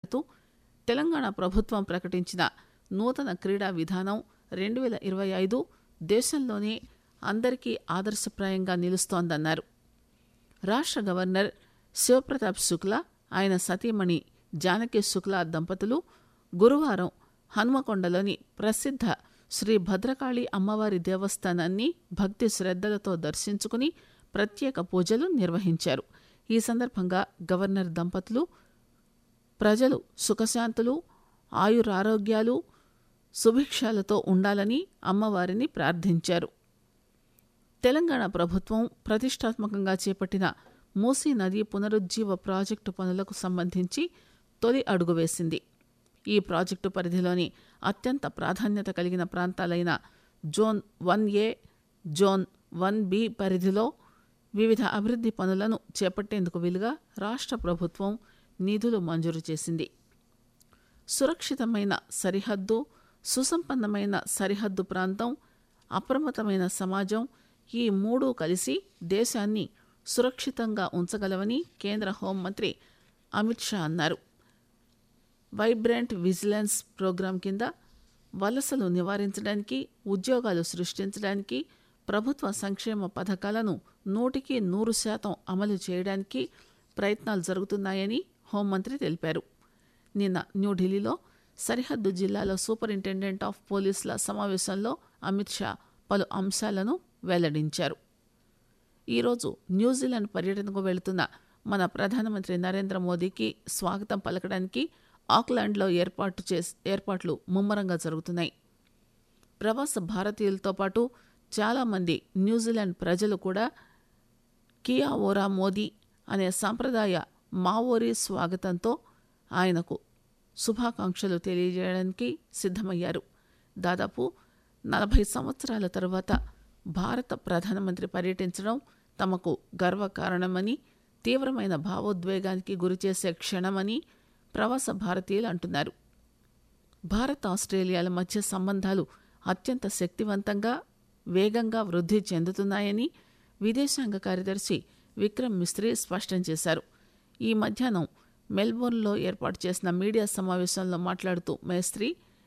మాట్లాడుతూ తెలంగాణ ప్రభుత్వం ప్రకటించిన నూతన క్రీడా విధానం రెండు వేల ఇరవై ఐదు దేశంలోనే అందరికీ ఆదర్శప్రాయంగా నిలుస్తోందన్నారు రాష్ట్ర గవర్నర్ శివప్రతాప్ శుక్లా ఆయన సతీమణి జానకి శుక్లా దంపతులు గురువారం హన్మకొండలోని ప్రసిద్ధ శ్రీ భద్రకాళి అమ్మవారి దేవస్థానాన్ని భక్తి శ్రద్ధలతో దర్శించుకుని ప్రత్యేక పూజలు నిర్వహించారు ఈ సందర్భంగా గవర్నర్ దంపతులు ప్రజలు సుఖశాంతులు ఆయురారోగ్యాలు సుభిక్షాలతో ఉండాలని అమ్మవారిని ప్రార్థించారు తెలంగాణ ప్రభుత్వం ప్రతిష్టాత్మకంగా చేపట్టిన మూసీ నది పునరుజ్జీవ ప్రాజెక్టు పనులకు సంబంధించి తొలి అడుగు వేసింది ఈ ప్రాజెక్టు పరిధిలోని అత్యంత ప్రాధాన్యత కలిగిన ప్రాంతాలైన zone one A zone one B పరిధిలో వివిధ అభివృద్ధి పనులను చేపట్టేందుకు వీలుగా రాష్ట్ర ప్రభుత్వం నిధులు మంజూరు చేసింది సురక్షితమైన సరిహద్దు సుసంపన్నమైన సరిహద్దు ప్రాంతం అప్రమత్తమైన సమాజం ఈ మూడు కలిసి దేశాన్ని సురక్షితంగా ఉంచగలవని కేంద్ర హోంమంత్రి అమిత్ షా అన్నారు వైబ్రెంట్ విజిలెన్స్ ప్రోగ్రాం కింద వలసలు నివారించడానికి ఉద్యోగాలు సృష్టించడానికి ప్రభుత్వ సంక్షేమ పథకాలను నూటికి నూరు శాతం అమలు చేయడానికి ప్రయత్నాలు జరుగుతున్నాయని హోంమంత్రి తెలిపారు నిన్న న్యూఢిల్లీలో సరిహద్దు జిల్లాల సూపరింటెండెంట్ ఆఫ్ పోలీసుల సమావేశంలో అమిత్ షా పలు అంశాలను వెల్లడించారు ఈరోజు న్యూజిలాండ్ పర్యటనకు వెళుతున్న మన ప్రధానమంత్రి నరేంద్ర మోదీకి స్వాగతం పలకడానికి ఆక్లాండ్లో ఏర్పాటు చేసి ఏర్పాట్లు ముమ్మరంగా జరుగుతున్నాయి ప్రవాస భారతీయులతో పాటు చాలామంది న్యూజిలాండ్ ప్రజలు కూడా కియా ఓరా మోదీ అనే సాంప్రదాయ మావోరీ స్వాగతంతో ఆయనకు శుభాకాంక్షలు తెలియజేయడానికి సిద్ధమయ్యారు దాదాపు నలభై సంవత్సరాల తరువాత భారత ప్రధానమంత్రి పర్యటించడం తమకు గర్వకారణమని తీవ్రమైన భావోద్వేగానికి గురిచేసే క్షణమని ప్రవాస భారతీయులు అంటున్నారు భారత్ ఆస్ట్రేలియాల మధ్య సంబంధాలు అత్యంత శక్తివంతంగా వేగంగా వృద్ధి చెందుతున్నాయని విదేశాంగ కార్యదర్శి విక్రమ్ మిస్త్రీ స్పష్టం చేశారు ఈ మధ్యాహ్నం మెల్బోర్న్లో ఏర్పాటు చేసిన మీడియా సమావేశంలో మాట్లాడుతూ మేస్త్రీ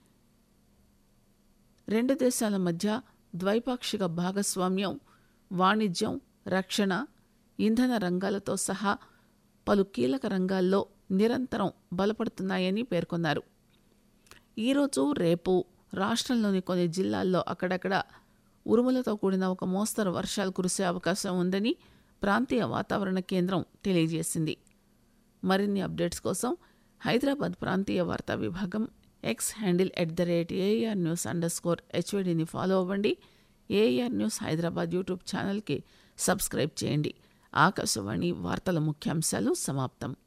రెండు దేశాల మధ్య ద్వైపాక్షిక భాగస్వామ్యం వాణిజ్యం రక్షణ ఇంధన రంగాలతో సహా పలు కీలక రంగాల్లో నిరంతరం బలపడుతున్నాయని పేర్కొన్నారు ఈరోజు రేపు రాష్ట్రంలోని కొన్ని జిల్లాల్లో అక్కడక్కడ ఉరుములతో కూడిన ఒక మోస్తరు వర్షాలు కురిసే అవకాశం ఉందని ప్రాంతీయ వాతావరణ కేంద్రం తెలియజేసింది మరిన్ని అప్డేట్స్ కోసం హైదరాబాద్ ప్రాంతీయ వార్తా విభాగం X handle at the rate A R news underscore స్కోర్ హెచ్వీడీని ఫాలో అవ్వండి ఏఆర్ న్యూస్ హైదరాబాద్ యూట్యూబ్ ఛానల్కి సబ్స్క్రైబ్ చేయండి ఆకాశవాణి వార్తల ముఖ్యాంశాలు సమాప్తం